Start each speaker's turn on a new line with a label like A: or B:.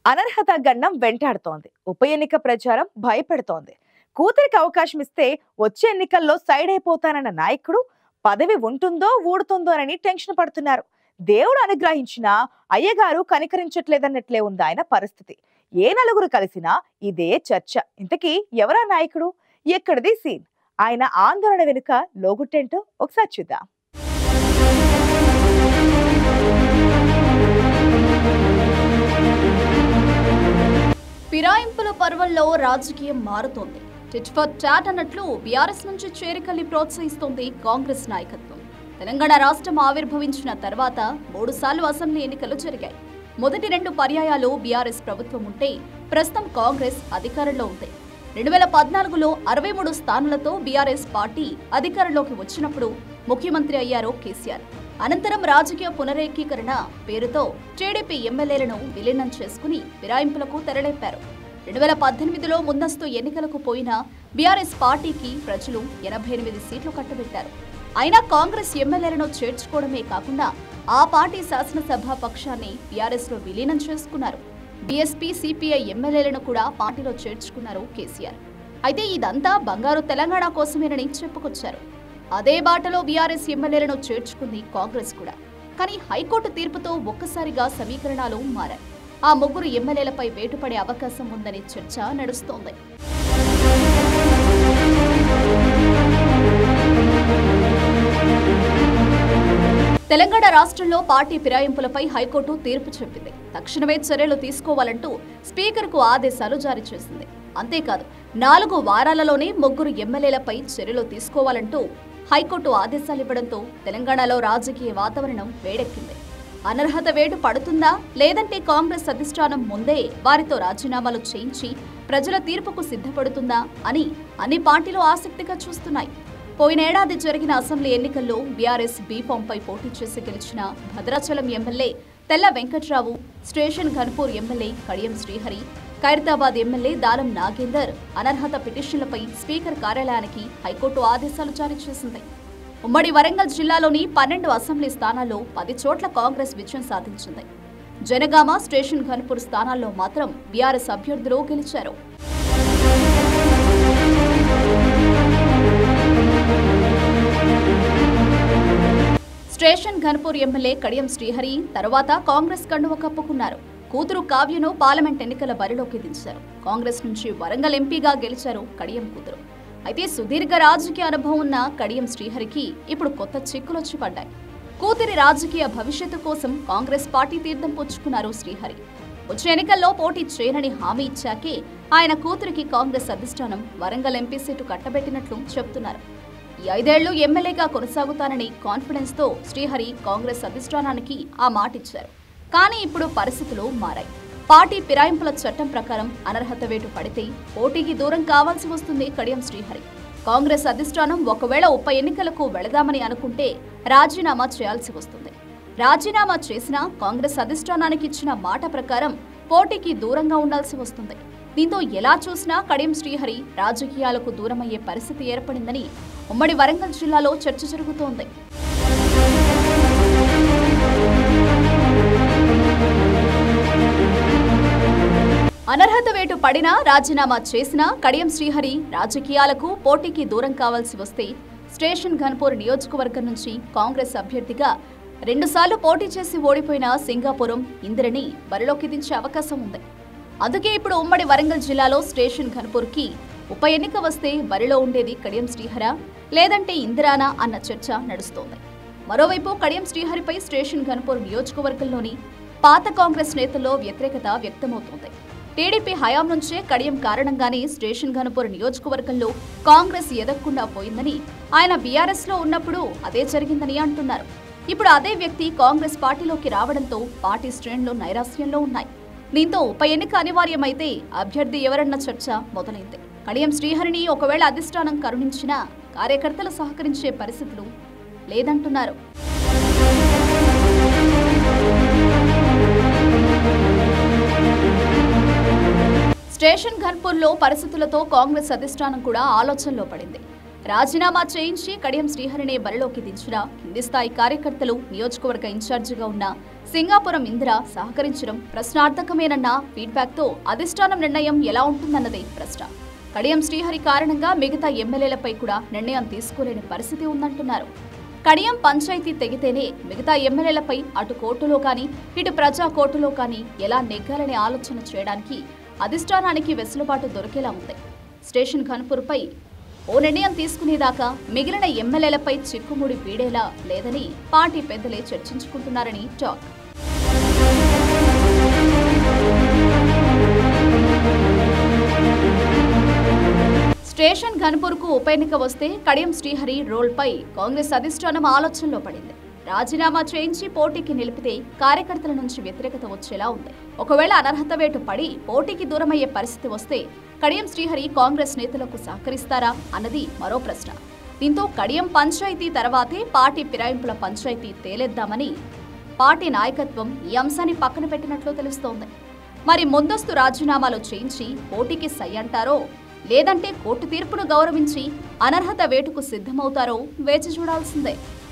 A: అనర్హత గండం వెంటాడుతోంది ఉప ఎన్నిక ప్రచారం భయపెడుతోంది కూతురికి అవకాశం ఇస్తే వచ్చే ఎన్నికల్లో సైడ్ అయిపోతానన్న నాయకుడు పదవి ఉంటుందో ఊడుతుందోనని టెన్షన్ పడుతున్నారు దేవుడు అనుగ్రహించినా అయ్యగారు కనికరించట్లేదన్నట్లే ఉంది ఆయన పరిస్థితి ఏ నలుగురు కలిసినా ఇదే చర్చ ఇంతకీ ఎవరా నాయకుడు ఎక్కడిది సీన్ ఆయన ఆందోళన వెనుక లోగుట్టేంటో ఒకసారి చూద్దాం
B: ఫిరాయింపుల పర్వంలో రాజకీయం మారుతోంది టిట్ ఫర్ టాట్ అన్నట్లు బీఆర్ఎస్ నుంచి చేరికల్ని ప్రోత్సహిస్తోంది కాంగ్రెస్ నాయకత్వం తెలంగాణ రాష్ట్రం ఆవిర్భవించిన తర్వాత మూడుసార్లు అసెంబ్లీ ఎన్నికలు జరిగాయి మొదటి రెండు పర్యాయాలు బీఆర్ఎస్ ప్రభుత్వం ఉంటే ప్రస్తుతం కాంగ్రెస్ అధికారంలో ఉంది రెండు వేల పద్నాలుగులో అరవై మూడు స్థానాలతో బీఆర్ఎస్ పార్టీ అధికారంలోకి వచ్చినప్పుడు ముఖ్యమంత్రి అయ్యారు కేసీఆర్ అనంతరం రాజకీయ పునరేకీకరణ పేరుతో టీడీపీ ఎమ్మెల్యేలను విలీనం చేసుకుని ఫిరాయింపులకు తెరలేపారు రెండు వేల పద్దెనిమిదిలో ముందస్తు ఎన్నికలకు పోయిన బీఆర్ఎస్ పార్టీకి ప్రజలు ఎనభై ఎనిమిది సీట్లు కట్టబెట్టారు అయినా కాంగ్రెస్ ఎమ్మెల్యేలను చేర్చుకోవడమే కాకుండా ఆ పార్టీ శాసనసభ పక్షాన్ని బీఆర్ఎస్ లో విలీనం చేసుకున్నారు బీఎస్పీ సిపిఐ ఎమ్మెల్యేలను కూడా పార్టీలో చేర్చుకున్నారు కేసీఆర్ అయితే ఇదంతా బంగారు తెలంగాణ కోసమేనని చెప్పుకొచ్చారు అదే బాటలో బీఆర్ఎస్ ఎమ్మెల్యేలను చేర్చుకుంది కాంగ్రెస్ కూడా కానీ హైకోర్టు తీర్పుతో ఒక్కసారిగా సమీకరణాలు మారాయి ఆ ముగ్గురు ఎమ్మెల్యేలపై వేటుపడే అవకాశం ఉందనే చర్చ నడుస్తోంది తెలంగాణ రాష్ట్రంలో పార్టీ ఫిరాయింపులపై హైకోర్టు తీర్పు చెప్పింది తక్షణమే చర్యలు తీసుకోవాలంటూ స్పీకర్కు ఆదేశాలు జారీ చేసింది అంతేకాదు నాలుగు వారాలలోనే ముగ్గురు ఎమ్మెల్యేలపై చర్యలు తీసుకోవాలంటూ హైకోర్టు ఆదేశాలివ్వడంతో తెలంగాణలో రాజకీయ వాతావరణం వేడెక్కింది అనర్హత వేటు పడుతుందా లేదంటే కాంగ్రెస్ అధిష్టానం ముందే వారితో రాజీనామాలు చేయించి ప్రజల తీర్పుకు సిద్ధపడుతుందా అని అన్ని పార్టీలు ఆసక్తిగా చూస్తున్నాయి పోయినేడాది జరిగిన అసెంబ్లీ ఎన్నికల్లో బీఆర్ఎస్ బీఫాంపై పోటీ చేసి గెలిచిన Bhadrachalam MLA Tella Venkatrao Station Ghanpur MLA Kadiyam Srihari Khairatabad MLA Dalam Nagender అనర్హత పిటిషన్లపై స్పీకర్ కార్యాలయానికి హైకోర్టు ఆదేశాలు జారీ చేసింది ఉమ్మడి వరంగల్ జిల్లాలోని పన్నెండు అసెంబ్లీ స్థానాల్లో పది చోట్ల కాంగ్రెస్ విజయం సాధించింది జనగామ స్టేషన్ ఘన్పూర్ స్థానాల్లో మాత్రం బీఆర్ఎస్ అభ్యర్థులు గెలిచారు స్టేషన్ ఘన్పూర్ ఎమ్మెల్యే కడియం శ్రీహరి తర్వాత కాంగ్రెస్ కండువ కప్పుకున్నారు కూతురు కావ్యను పార్లమెంట్ ఎన్నికల బరిలోకి దించారు కాంగ్రెస్ నుంచి వరంగల్ ఎంపీగా గెలిచారు కడియం కూతురు అయితే సుదీర్ఘ రాజకీయ అనుభవం ఉన్న కడియం శ్రీహరికి ఇప్పుడు కొత్త చిక్కులొచ్చి పడ్డాయి కూతురి రాజకీయ భవిష్యత్తు కోసం కాంగ్రెస్ పార్టీ తీర్థం పుచ్చుకున్నారు శ్రీహరి వచ్చే ఎన్నికల్లో పోటీ చేయనని హామీ ఇచ్చాకే ఆయన కూతురికి కాంగ్రెస్ అధిష్టానం వరంగల్ ఎంపీ సీటు కట్టబెట్టినట్లు చెబుతున్నారు ఈ ఐదేళ్లు ఎమ్మెల్యేగా కొనసాగుతానని కాన్ఫిడెన్స్ తో శ్రీహరి కాంగ్రెస్ అధిష్టానానికి ఆ మాట ఇచ్చారు కానీ ఇప్పుడు పరిస్థితులు మారాయి పార్టీ ఫిరాయింపుల చట్టం ప్రకారం అనర్హత వేటు పడితే పోటీకి దూరం కావాల్సి వస్తుంది కడియం శ్రీహరి కాంగ్రెస్ అధిష్టానం ఒకవేళ ఉప ఎన్నికలకు వెళదామని అనుకుంటే రాజీనామా చేయాల్సి వస్తుంది రాజీనామా చేసినా కాంగ్రెస్ అధిష్టానానికి ఇచ్చిన మాట ప్రకారం పోటీకి దూరంగా ఉండాల్సి వస్తుంది దీంతో ఎలా చూసినా కడియం శ్రీహరి రాజకీయాలకు దూరమయ్యే పరిస్థితి ఏర్పడిందని ఉమ్మడి వరంగల్ జిల్లాలో చర్చ జరుగుతోంది అనర్హత వేటు పడినా రాజీనామా చేసినా కడియం శ్రీహరి రాజకీయాలకు పోటీకి దూరం కావాల్సి వస్తే స్టేషన్ ఘన్పూర్ నియోజకవర్గం నుంచి కాంగ్రెస్ అభ్యర్థిగా రెండుసార్లు పోటీ చేసి ఓడిపోయిన సింగాపురం ఇందిరని బరిలోకి దించే అవకాశం ఉంది అందుకే ఇప్పుడు ఉమ్మడి వరంగల్ జిల్లాలో స్టేషన్ ఘన్పూర్కి ఉప ఎన్నిక వస్తే బరిలో ఉండేది కడియం శ్రీహర లేదంటే ఇందిరానా అన్న చర్చ నడుస్తోంది మరోవైపు కడియం శ్రీహరిపై స్టేషన్ ఘన్పూర్ నియోజకవర్గంలోని పాత కాంగ్రెస్ నేతల్లో వ్యతిరేకత వ్యక్తమవుతోంది టీడీపీ హయాం నుంచే కడియం కారణంగానే స్టేషన్ ఘనపూర్ నియోజకవర్గంలో కాంగ్రెస్ ఎదగకుండా పోయిందని ఆయన బీఆర్ఎస్ లో ఉన్నప్పుడు అదే జరిగిందని అంటున్నారు ఇప్పుడు అదే వ్యక్తి కాంగ్రెస్ పార్టీలోకి రావడంతో పార్టీ శ్రేణులు నైరాశ్యంలో ఉన్నాయి దీంతో ఉప ఎన్నిక అనివార్యమైతే అభ్యర్థి ఎవరన్న చర్చ మొదలైంది కడియం శ్రీహరిని ఒకవేళ అధిష్టానం కరుణించినా కార్యకర్తలు సహకరించే పరిస్థితులు లేదంటున్నారు స్టేషన్ ఘన్పూర్లో పరిస్థితులతో కాంగ్రెస్ అధిష్టానం కూడా ఆలోచనలో పడింది రాజీనామా చేయించి కడియం శ్రీహరిని బరిలోకి దించిన కింది స్థాయి కార్యకర్తలు నియోజకవర్గ ఇన్ఛార్జిగా ఉన్న సింగాపురం ఇందిర సహకరించడం ప్రశ్నార్థకమేనన్న ఫీడ్బ్యాక్తో అధిష్టానం నిర్ణయం ఎలా ఉంటుందన్నదే ప్రశ్న కడియం శ్రీహరి కారణంగా మిగతా ఎమ్మెల్యేలపై కూడా నిర్ణయం తీసుకోలేని పరిస్థితి ఉందంటున్నారు కడియం పంచాయతీ తెగితేనే మిగతా ఎమ్మెల్యేలపై అటు కోర్టులో కానీ ఇటు ప్రజా కోర్టులో కానీ ఎలా నెగ్గాలనే ఆలోచన చేయడానికి అధిష్టానానికి వెసులుబాటు దొరికేలా ఉంది స్టేషన్ ఘన్పూర్పై ఓ నిర్ణయం తీసుకునేదాకా మిగిలిన ఎమ్మెల్యేలపై చిక్కుముడి వీడేలా లేదని పార్టీ పెద్దలే చర్చించుకుంటున్నారని టాక్ స్టేషన్ ఘన్పూర్కు ఉప ఎన్నిక వస్తే కడియం శ్రీహరి రోల్పై కాంగ్రెస్ అధిష్టానం ఆలోచనలో పడింది రాజీనామా చేయించి పోటీకి నిలిపితే కార్యకర్తల నుంచి వ్యతిరేకత వచ్చేలా ఉంది ఒకవేళ అనర్హత వేటు పడి పోటీకి దూరమయ్యే పరిస్థితి వస్తే కడియం శ్రీహరి కాంగ్రెస్ నేతలకు సహకరిస్తారా అన్నది మరో ప్రశ్న దీంతో కడియం పంచాయతీ తర్వాతే పార్టీ ఫిరాయింపుల పంచాయతీ తేలేద్దామని పార్టీ నాయకత్వం ఈ అంశాన్ని పక్కన పెట్టినట్లు తెలుస్తోంది మరి ముందస్తు రాజీనామాలు చేయించి పోటీకి సై అంటారో లేదంటే కోర్టు తీర్పును గౌరవించి అనర్హత వేటుకు సిద్ధమవుతారో వేచి చూడాల్సిందే